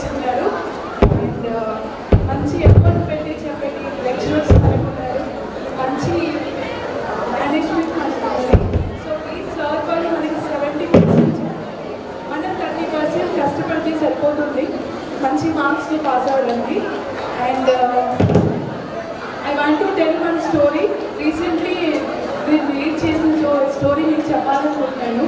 చేసుకున్నారు అండ్ మంచి ఎఫర్ట్ పెట్టి చెప్పేటి లెక్చరర్స్ మనకు ఉన్నారు మంచి మేనేజ్మెంట్ మనకు ఉంది సో ఈ సార్ వాళ్ళు మనకి సెవెంటీ పర్సెంట్ మనం థర్టీ పర్సెంట్ కష్టపడితే సరిపోతుంది మంచి మార్క్స్ని పాస్ అవ్వడానికి and I want to tell one story recently నేను రీడ్ చేసిన స్టోరీ మీకు చెప్పాలనుకుంటున్నాను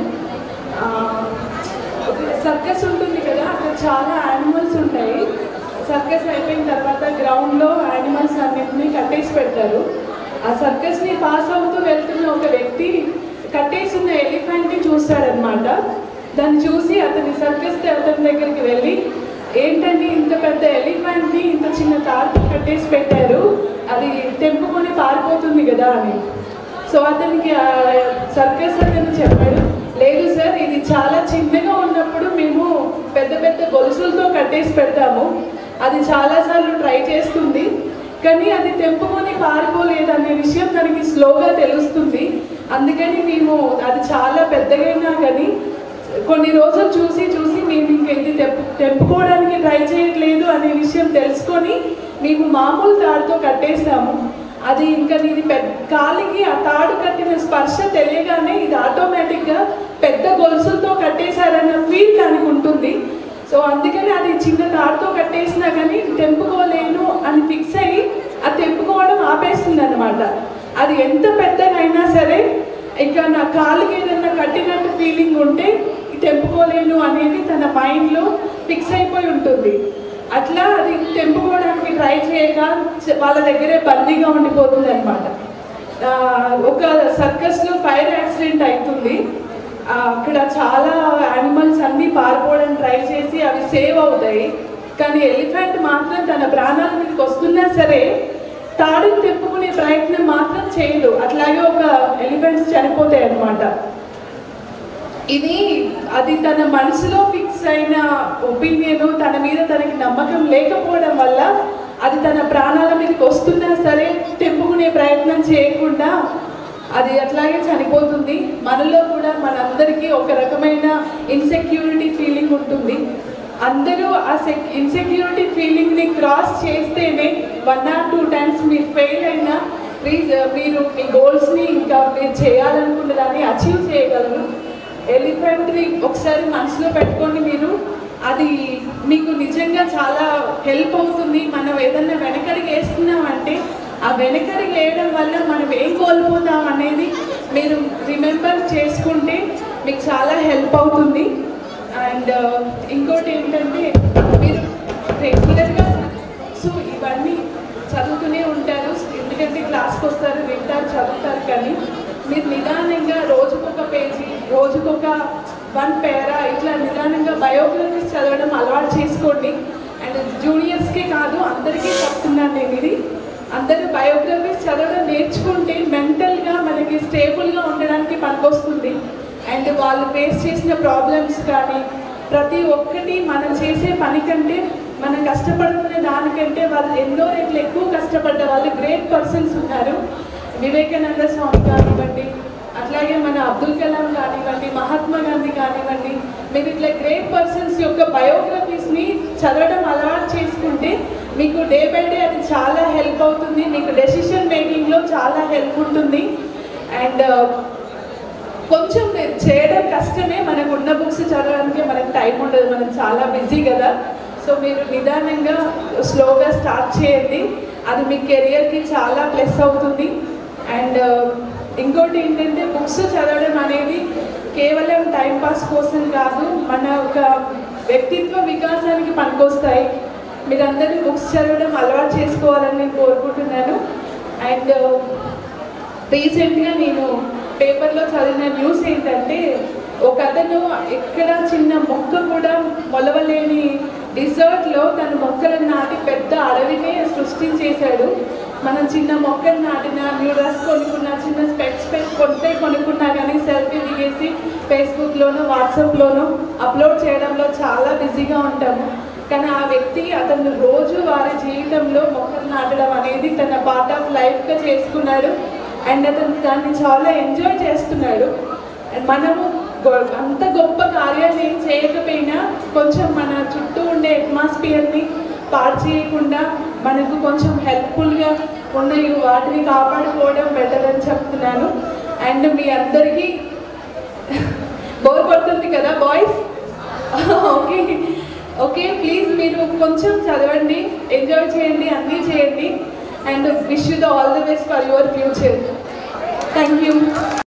సర్కస్ ఉంటుంది కదా అక్కడ చాలా యానిమల్స్ ఉంటాయి సర్కస్ అయిపోయిన తర్వాత గ్రౌండ్లో యానిమల్స్ అన్నింటినీ కట్టేసి పెడతారు ఆ సర్కస్ని పాస్ అవుతూ వెళ్తున్న ఒక వ్యక్తి కట్టేసి ఉన్న ఎలిఫెంట్ని చూస్తాడనమాట దాన్ని చూసి అతని సర్కస్ అతని దగ్గరికి వెళ్ళి ఏంటండి ఇంత పెద్ద ఎలిఫెంట్ని ఇంత చిన్న తాడుతో కట్టేసి పెట్టారు అది తెంపుకొని పారిపోతుంది కదా అని సో అతనికి ఆ సర్కస్ అతను చెప్పాడు లేదు సార్ ఇది చాలా చిన్నగా ఉన్నప్పుడు మేము పెద్ద పెద్ద గొలుసులతో కట్టేసి పెడతాము అది చాలాసార్లు ట్రై చేస్తుంది కానీ అది తెంపుకొని పారిపోలేదు అనే విషయం తనకి స్లోగా తెలుస్తుంది అందుకని మేము అది చాలా పెద్దగైనా కానీ కొన్ని రోజులు చూసి చూసి మేము ఇంకా ఇది తెంపు తెంపుకోవడానికి ట్రై చేయట్లేదు అనే విషయం తెలుసుకొని మేము మామూలు తాడుతో కట్టేస్తాము అది ఇంకా ఇది పెద్ద కాలికి ఆ తాడు కట్టిన స్పర్శ తెలియగానే ఇది ఆటోమేటిక్గా పెద్ద గొలుసులతో కట్టేశారన్న ఫీల్ దానికి ఉంటుంది సో అందుకని అది చిన్న తాడుతో కట్టేసినా కానీ తెంపుకోలేను అని ఫిక్స్ అయ్యి అది తెంపుకోవడం ఆపేస్తుంది అనమాట అది ఎంత పెద్దగా అయినా సరే ఇంకా నా కాలుకి ఏదైనా కట్టినట్టు ఫీలింగ్ ఉంటే తెంపుకోలేను అనేది తన మైండ్లో ఫిక్స్ అయిపోయి ఉంటుంది అట్లా అది తెంపుకోవడానికి ట్రై చేయక చ- వాళ్ళ దగ్గరే బందీగా ఉండిపోతుంది అనమాట ఒక సర్కస్లో ఫైర్ యాక్సిడెంట్ అవుతుంది ఆ, అక్కడ చాలా యానిమల్స్ అన్నీ పారిపోవడానికి ట్రై చేసి అవి సేవ్ అవుతాయి కానీ ఎలిఫెంట్ మాత్రం తన ప్రాణాల మీదకి వస్తున్నా సరే తాడుని తెప్పుకునే ప్రయత్నం మాత్రం చేయదు అట్లాగే ఒక ఎలిఫెంట్స్ చనిపోతాయి అన్నమాట ఇది అది తన మనసులో ఫిక్స్ అయిన ఒపీనియన్ తన మీద తనకి నమ్మకం లేకపోవడం వల్ల అది తన ప్రాణాల మీదకి వస్తున్నా సరే తెంపుకునే ప్రయత్నం చేయకుండా అది అట్లాగే చనిపోతుంది మనలో కూడా మనందరికీ ఒక రకమైన ఇన్సెక్యూరిటీ ఫీలింగ్ ఉంటుంది అందరూ ఆ సెక్ ఇన్సెక్యూరిటీ ఫీలింగ్ని క్రాస్ చేస్తేనే వన్ ఆర్ టూ టైమ్స్ మీరు ఫెయిల్ అయినా ప్లీజ్ మీరు మీ గోల్స్ని ఇంకా మీరు చేయాలనుకున్న దాన్ని అచీవ్ చేయగలరు ఎలిఫెంట్ని ఒకసారి మనసులో పెట్టుకొని మీరు అది మీకు నిజంగా చాలా హెల్ప్ అవుతుంది మనం ఏదన్నా వెనకడికి వేస్తున్నామంటే ఆ వెనకడికి వేయడం వల్ల మనం ఏం కోల్పోతాం అనేది మీరు రిమెంబర్ చేసుకుంటే మీకు చాలా హెల్ప్ అవుతుంది అండ్ ఇంకోటి ఏంటంటే మీరు రెగ్యులర్గా సో ఇవన్నీ చదువుతూనే ఉంటారు ఎందుకంటే క్లాస్కి వస్తారు వింటారు చదువుతారు కానీ మీరు నిదానంగా రోజుకొక పేజీ రోజుకొక వన్ పేరా ఇట్లా నిదానంగా బయోగ్రఫీస్ చదవడం అలవాటు చేసుకోండి అండ్ జూనియర్స్కే కాదు అందరికీ చెప్తున్నాను నేను ఇది అందరూ బయోగ్రఫీస్ చదవడం నేర్చుకుంటే మెంటల్గా మనకి స్టేబుల్గా ఉండడానికి పనికొస్తుంది అండ్ వాళ్ళు ఫేస్ చేసిన ప్రాబ్లమ్స్ కానీ ప్రతి ఒక్కటి మనం చేసే పని కంటే మనం కష్టపడుతున్న దానికంటే వాళ్ళు ఎన్నో రెట్లు ఎక్కువ కష్టపడ్డ వాళ్ళు గ్రేట్ పర్సన్స్ ఉన్నారు వివేకానంద స్వామి కానివ్వండి అట్లాగే మన అబ్దుల్ కలాం కానివ్వండి మహాత్మా గాంధీ కానివ్వండి మీరు ఇట్లా గ్రేట్ పర్సన్స్ యొక్క బయోగ్రఫీస్ని చదవడం అలవాటు చేసుకుంటే మీకు డే బై డే అది చాలా హెల్ప్ అవుతుంది మీకు డెసిషన్ మేకింగ్లో చాలా హెల్ప్ ఉంటుంది అండ్ కొంచెం మీరు చేయడం కష్టమే మనకు ఉన్న బుక్స్ చదవడానికి మనకు టైం ఉండదు మనం చాలా బిజీ కదా సో మీరు నిదానంగా స్లోగా స్టార్ట్ చేయండి అది మీ కెరియర్కి చాలా ప్లస్ అవుతుంది అండ్ ఇంకోటి ఏంటంటే బుక్స్ చదవడం అనేది కేవలం టైం పాస్ కోసం కాదు మన ఒక వ్యక్తిత్వ వికాసానికి పనికొస్తాయి మీరందరూ బుక్స్ చదవడం అలవాటు చేసుకోవాలని నేను కోరుకుంటున్నాను అండ్ రీసెంట్గా నేను పేపర్లో చదివిన న్యూస్ ఏంటంటే ఒక అతను ఎక్కడ చిన్న మొక్క కూడా మొలవలేని డిజర్ట్లో తన మొక్కలను నాటి పెద్ద అడవినే సృష్టించేశాడు మనం చిన్న మొక్కలు నాటిన న్యూ డ్రెస్ కొనుక్కున్నా చిన్న స్పెక్స్ కొంటే కొనుక్కున్నా కానీ సెల్ఫీ దిగేసి ఫేస్బుక్లోనో వాట్సాప్లోనో అప్లోడ్ చేయడంలో చాలా బిజీగా ఉంటాము కానీ ఆ వ్యక్తి అతను రోజు వారి జీవితంలో మొక్కలు నాటడం అనేది తన పార్ట్ ఆఫ్ లైఫ్గా చేసుకున్నాడు అండ్ అతను దాన్ని చాలా ఎంజాయ్ చేస్తున్నాడు అండ్ మనము గొ- అంత గొప్ప కార్యాలు ఏం చేయకపోయినా కొంచెం మన చుట్టూ ఉండే అట్మాస్ఫియర్ని పాడు చేయకుండా మనకు కొంచెం హెల్ప్ఫుల్గా ఉన్న ఈ వాటిని కాపాడుకోవడం బెటర్ అని చెప్తున్నాను అండ్ మీ అందరికీ బోర్ కొడుతుంది కదా బాయ్స్ ఓకే ఓకే ప్లీజ్ మీరు కొంచెం చదవండి ఎంజాయ్ చేయండి అన్నీ చేయండి and wish you the all the best for your future thank you